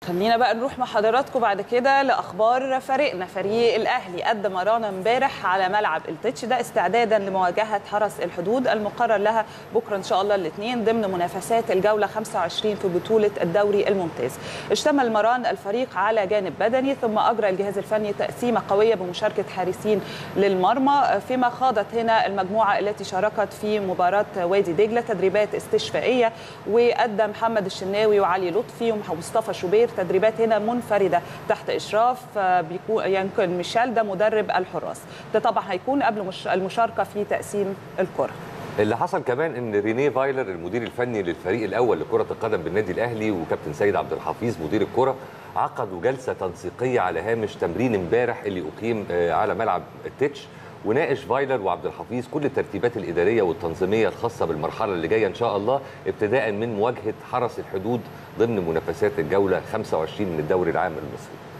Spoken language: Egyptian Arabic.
خلينا بقى نروح مع حضراتكم بعد كده لاخبار فريقنا فريق الاهلي قدم مرانا امبارح على ملعب التتش ده استعدادا لمواجهه حرس الحدود المقرر لها بكره ان شاء الله الاثنين ضمن منافسات الجوله 25 في بطوله الدوري الممتاز اشتمل مران الفريق على جانب بدني ثم اجرى الجهاز الفني تقسيمه قويه بمشاركه حارسين للمرمى فيما خاضت هنا المجموعه التي شاركت في مباراه وادي دجله تدريبات استشفائيه وادى محمد الشناوي وعلي لطفي ومصطفى شوبير تدريبات هنا منفرده تحت اشراف بيكون يمكن ميشيل ده مدرب الحراس ده طبعا هيكون قبل مش المشاركه في تقسيم الكره اللي حصل كمان ان رينيه فايلر المدير الفني للفريق الاول لكره القدم بالنادي الاهلي وكابتن سيد عبد الحفيظ مدير الكره عقدوا جلسه تنسيقيه على هامش تمرين امبارح اللي اقيم على ملعب التتش وناقش فايلر وعبد الحفيظ كل الترتيبات الاداريه والتنظيميه الخاصه بالمرحله اللي جايه ان شاء الله ابتداء من مواجهه حرس الحدود ضمن منافسات الجوله 25 من الدوري العام المصري